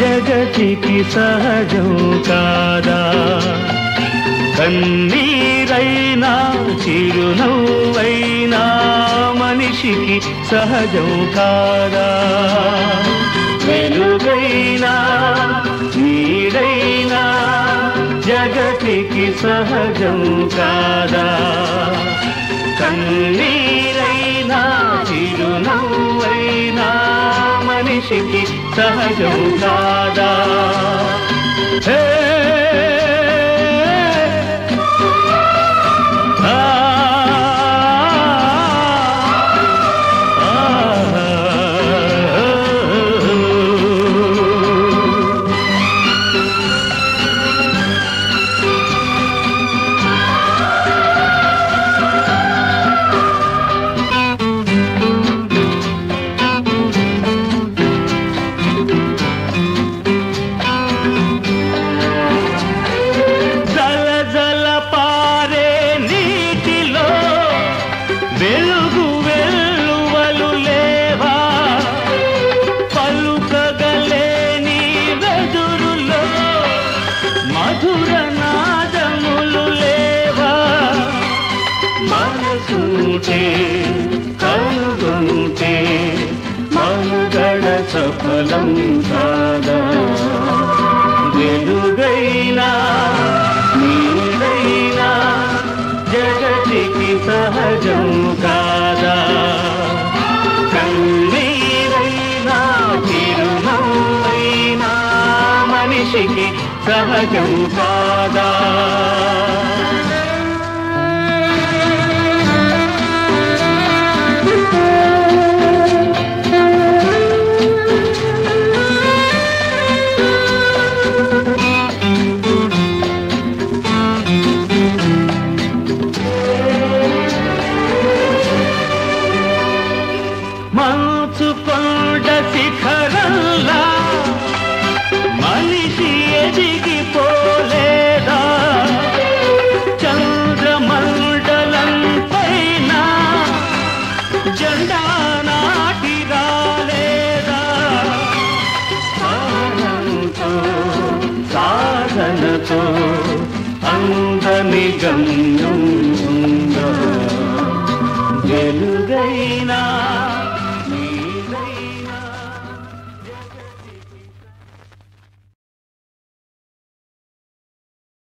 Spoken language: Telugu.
జగతికి సహజం కాదా కన్నీరైనా చిరునవ్వైనా మనిషికి సహజం కాదా వెలుగైనా నీడైనా జగతికి సహజం కాదా కన్నీరైనా చిరునవ్వైనా మనిషికి సహజం కాదా హే ఆ ఆ జల జల పారే నీటిలో వెలుగు వెల్లువలు లేవా పలుకగలేని వెదురులో మధుర నాదములు లేవా మనసుంటే కనుగొంటే మనుగడ సఫలం కాదా వెలుగైనా నీడైనా జగతికి సహజం కాదా కన్నీరైనా చిరునవ్వైనా మనిషికి సహజం కాదా